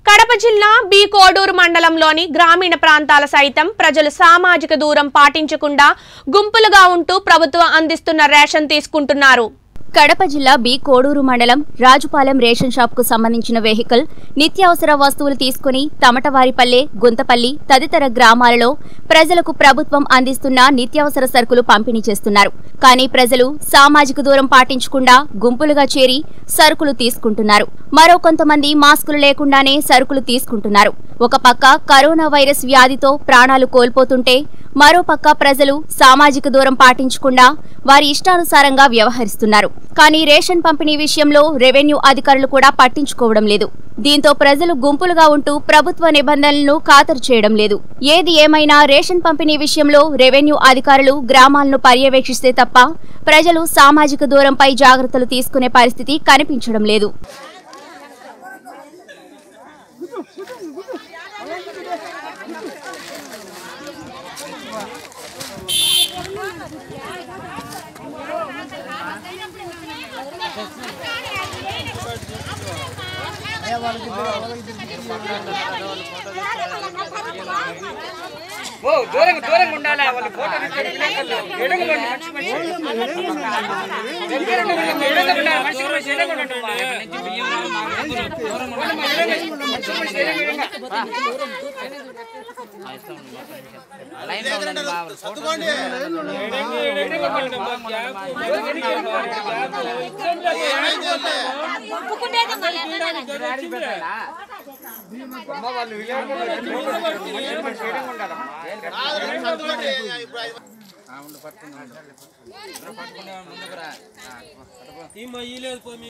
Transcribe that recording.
కడప జిల్లా బి కోడూరు మండలంలోని గ్రామీణ ప్రాంతాల సైతం ప్రజలు సామాజిక దూరం పాటించకుండా గుంపులుగా ఉంటూ ప్రభుత్వం అందిస్తున్న రేషన్ తీసుకుంటున్నారు కడప జిల్లా బి కోడూరు మండలం రాజుపాలెం రేషన్ షాప్ కు సంబంధించిన వెహికల్ నిత్యావసర వస్తువులు తీసుకుని తమటవారిపల్లె గుంతపల్లి తదితర గ్రామాలలో ప్రజలకు ప్రభుత్వం అందిస్తున్న నిత్యావసర సరుకులు పంపిణీ చేస్తున్నారు కానీ ప్రజలు సామాజిక దూరం పాటించకుండా గుంపులుగా చేరి సరుకులు తీసుకుంటున్నారు మరో కొంతమంది మాస్కులు లేకుండానే సరుకులు తీసుకుంటున్నారు ఒక పక్క కరోనా వైరస్ వ్యాధితో ప్రాణాలు కోల్పోతుంటే మరో పక్క ప్రజలు సామాజిక దూరం పాటించకుండా వారి ఇష్టానుసారంగా వ్యవహరిస్తున్నారు కానీ రేషన్ పంపిణీ విషయంలో రెవెన్యూ అధికారులు కూడా పట్టించుకోవడం లేదు దీంతో ప్రజలు గుంపులుగా ఉంటూ ప్రభుత్వ నిబంధనలను ఖాతరు చేయడం లేదు ఏది ఏమైనా రేషన్ పంపిణీ విషయంలో రెవెన్యూ అధికారులు గ్రామాలను పర్యవేక్షిస్తే తప్ప ప్రజలు సామాజిక దూరంపై జాగ్రత్తలు తీసుకునే పరిస్థితి కనిపించడం లేదు ఓ దూరంగా దూరంగా ఉండాలి వాళ్ళు ఫోటో ఎడుగు మనిషి మనిషి దగ్గర ఉండాలి, ఎడుగు ఉండాలి, మనిషి మనిషి ఎడుగు ఉండాలి. మనిషి మనిషి ఎడుగు ఎడుగు. ఎడుగు అమ్మ వాళ్ళు విజయవాడ మనిషి మనిషి ఎడుగు ఉండాలమ్మా. ఈ మా ఈ లేదు పో మీ